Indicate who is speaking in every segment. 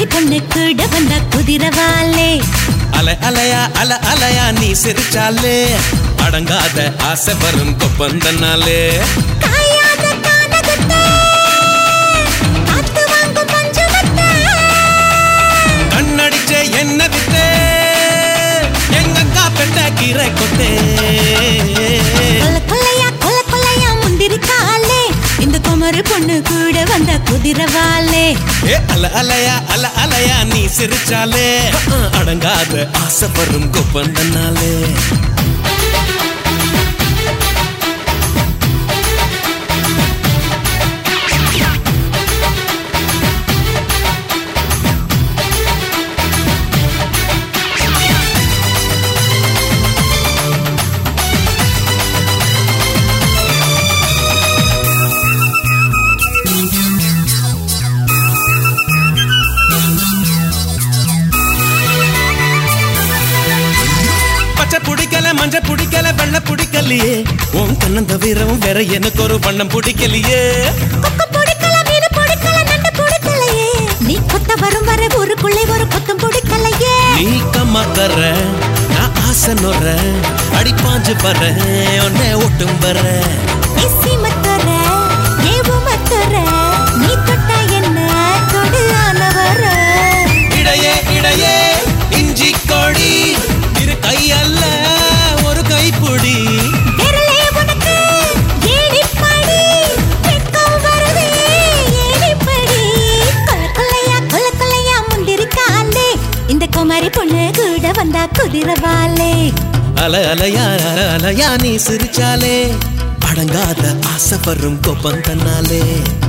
Speaker 1: குமரி பொண்ணு கூட வந்த குதிரவாலே
Speaker 2: அல அலையா அல அலையா நீ சிரிச்சாலே அடங்காத ஆசை வரும் கொப்பந்தனாலே
Speaker 1: காயாத கானகத்தை காத்து வாங்கும் பஞ்சமத்தை
Speaker 2: கண்ணடிச்ச என்ன வித்தே எங்க அக்கா பெட்ட கீரை கொத்தே
Speaker 1: கொல்ல கொல்லையா கொல்ல கொல்லையா முந்திரி காலே இந்த குமரி பொண்ணு கூட வந்த குதிரவாலே
Speaker 2: ஏ அல அலையா அல அலையா நீ சிரிச்சாலே அஹ், அடங்காத ஆசை வரும் கொப்பந்தனாலே பச்சை பிடிக்கல மஞ்ச பிடிக்கல வெள்ளை பிடிக்கலையே உன் கண்ணந்த வீரம் வேற எனக்கு ஒரு வண்ணம் பிடிக்கலையே
Speaker 1: கொக்கு பிடிக்கல மீன் பிடிக்கல நண்டு பிடிக்கலையே நீ கொத்த வரும் வர ஊருக்குள்ளே ஒரு கொத்தம் பிடிக்கலையே
Speaker 2: நீ கம்மாக்கற நான் ஆசை நொற அடி பாஞ்சு வர உன்னை ஒட்டும் வர
Speaker 1: இசி மத்தர ஏவு மத்தர நீ தொட்ட என்ன தொடு ஆனவர
Speaker 2: இடையே இடையே இஞ்சி கோடி இரு கை அல்ல ஒரு கைப்புடி
Speaker 1: விரலே உனக்கு ஏடிப்படி வெட்கம் வருதே ஏடிப்படி கொல்ல கொல்லையா கொல்ல கொல்லையா முந்திரி காலே இந்த குமரி பொண்ணு கூட வந்தா குதிரவாலே
Speaker 2: அல அலையா அல அலையா நீ சிரிச்சாலே அடங்காத ஆசை வரும் கோப்பம் தன்னாலே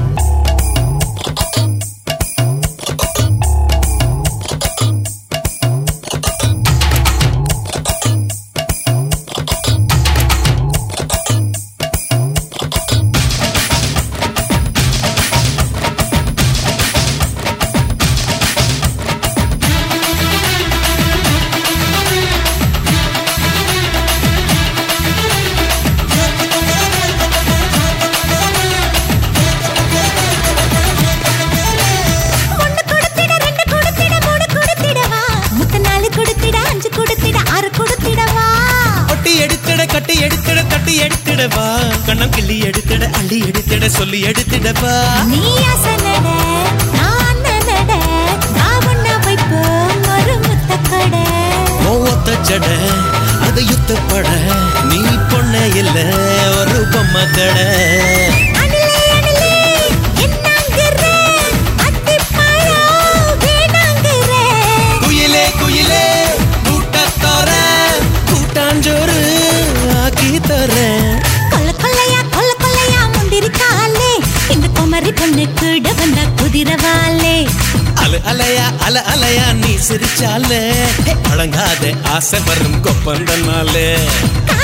Speaker 1: ஒண்ணு கொடுத்திட ரெண்டு கொடுத்திட மூணு கொடுத்திடவா முத்த நாலு கொடுத்திட அஞ்சு கொடுத்திட ஆறு கொடுத்திடவா
Speaker 2: ஒட்டி எடுத்திட கட்டி எடுத்திட தட்டி எடுத்திடவா கண்ணம் கிள்ளி எடுத்திட அள்ளி எடுத்திட சொல்லி எடுத்திடவா
Speaker 1: நீ அசனட நான் நட நான் ஒண்ணா வைப்போம் ஒரு முத்த கடை
Speaker 2: ஒத்த ஜட அது யுத்தப்பட நீ பொண்ண இல்ல ஒரு பொம்மை கடை
Speaker 1: அணிலே அணிலே என்னங்கிற அத்திப்பழம் வேணாங்கிற
Speaker 2: குயிலே குயிலே கூட்டத்தோர கூட்டாஞ்சோறு ஆக்கி தரேன்
Speaker 1: கொல்ல கொல்லையா கொல்ல கொல்லையா முந்திரி காலே இந்த குமரி பொண்ணு கூட வந்த குதிரவாலே
Speaker 2: அல அலையா அல அலையா நீ சிரிச்சாலே அடங்காத ஆசை வரும் கொப்பந்தனாலே
Speaker 1: கா